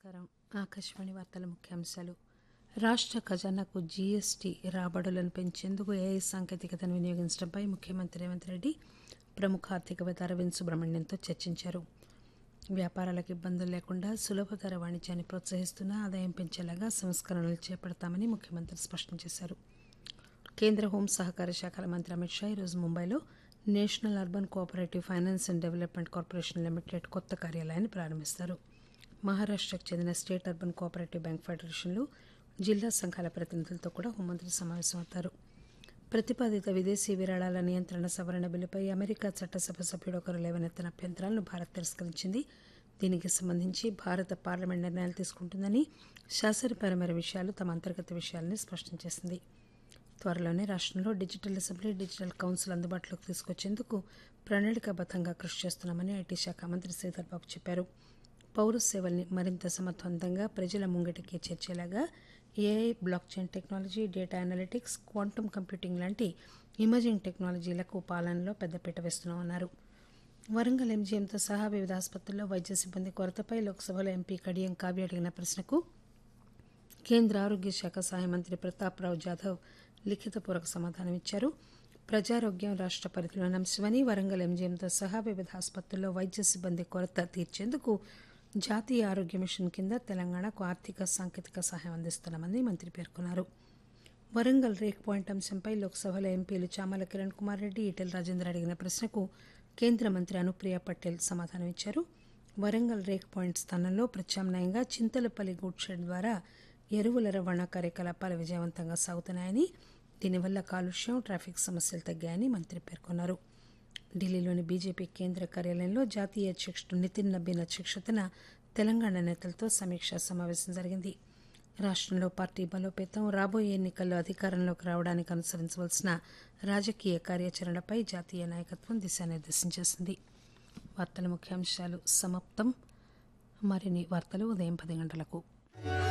నమస్కారం ఆకాశవాణి వార్తల ముఖ్యాంశాలు రాష్ట్ర ఖజానాకు జీఎస్టీ రాబడులను పెంచేందుకు ఏఐ సాంకేతికతను వినియోగించడంపై ముఖ్యమంత్రి రేవంత్ రెడ్డి ప్రముఖ ఆర్థికవేత్త అరవింద్ సుబ్రహ్మణ్యంతో చర్చించారు వ్యాపారాలకు ఇబ్బందులు లేకుండా సులభతర వాణిజ్యాన్ని ప్రోత్సహిస్తున్న ఆదాయం పెంచేలాగా సంస్కరణలు చేపడతామని ముఖ్యమంత్రి స్పష్టం చేశారు కేంద్ర హోం సహకార శాఖల మంత్రి అమిత్ షా ఈరోజు ముంబైలో national urban cooperative finance and development corporation limited కొత్త కార్యాలయాన్ని ప్రారంభిస్తారు మహారాష్టకు చెందిన స్టేట్ అర్బన్ కోఆపరేటివ్ బ్యాంక్ ఫెడరేషన్లు జిల్లా సంఘాల ప్రతినిధులతో కూడా హోంమంత్రి సమావేశమవుతారు ప్రతిపాదిత విదేశీ విరాళాల నియంత్రణ సవరణ బిల్లుపై అమెరికా చట్టసభ సభ్యుడు ఒకరు లేవనెత్తిన అభ్యంతరాలను భారత్ తిరస్కరించింది దీనికి సంబంధించి భారత పార్లమెంట్ నిర్ణయాలు తీసుకుంటుందని శాసనపరమైన విషయాలు తమ అంతర్గత విషయాలని స్పష్టం చేసింది త్వరలోనే రాష్ట్రంలో డిజిటల్ అసెంబ్లీ డిజిటల్ కౌన్సిల్ అందుబాటులోకి తీసుకొచ్చేందుకు ప్రణాళికాబద్దంగా కృషి చేస్తున్నామని ఐటీ శాఖ మంత్రి శ్రీధర్ బాబు చెప్పారు పౌర సేవల్ని మరింత సమర్థవంతంగా ప్రజల ముంగిటికి చేర్చేలాగా AI block chain technology data analytics quantum computing లాంటి ఇమర్జింగ్ టెక్నాలజీలకు పాలనలో పెద్దపీట వేస్తున్నామన్నారు వరంగల్ ఎంజీఎంతో సహా వివిధ ఆసుపత్రుల్లో వైద్య సిబ్బంది కొరతపై లోక్సభలో ఎంపీ కడియం కావ్య అడిగిన ప్రశ్నకు కేంద్ర ఆరోగ్య శాఖ సహాయ మంత్రి ప్రతాప్రావు జాదవ్ లిఖితపూర్వక సమాధానం ఇచ్చారు ప్రజారోగ్యం రాష్ట్ర పరిధిలోని అంశమని వరంగల్ ఎంజీఎంతో సహా వివిధ ఆసుపత్రుల్లో వైద్య సిబ్బంది కొరత తీర్చేందుకు జాతీయ ఆరోగ్య మిషన్ కింద తెలంగాణకు ఆర్థిక సాంకేతిక సహాయం అందిస్తున్నామని మంత్రి పేర్కొన్నారు వరంగల్ రేక్ పాయింట్ అంశంపై లోక్సభలో ఎంపీలు చామల కిరణ్ కుమార్ రెడ్డి ఈటెల రాజేందర్ అడిగిన ప్రశ్నకు కేంద్ర మంత్రి అనుప్రియ పటేల్ సమాధానం ఇచ్చారు వరంగల్ రేక్ పాయింట్ స్థానంలో ప్రత్యామ్నాయంగా చింతలపల్లి గూడ్ షెడ్ ద్వారా ఎరువుల రవాణా కార్యకలాపాలు విజయవంతంగా సాగుతున్నాయని దీనివల్ల కాలుష్యం ట్రాఫిక్ సమస్యలు తగ్గాయని మంత్రి పేర్కొన్నారు ఢిల్లీలోని బీజేపీ కేంద్ర కార్యాలయంలో జాతీయ అధ్యక్షుడు నితిన్ నబీన్ అధ్యక్షతన తెలంగాణ నేతలతో సమీక్షా సమావేశం జరిగింది రాష్ట్రంలో పార్టీ బలోపేతం రాబోయే ఎన్నికల్లో అధికారంలోకి రావడానికి అనుసరించవలసిన రాజకీయ కార్యాచరణపై జాతీయ నాయకత్వం దిశానిర్దేశం చేసింది వార్తల ముఖ్యాంశాలు సమాప్తం మరిన్ని వార్తలు ఉదయం పది గంటలకు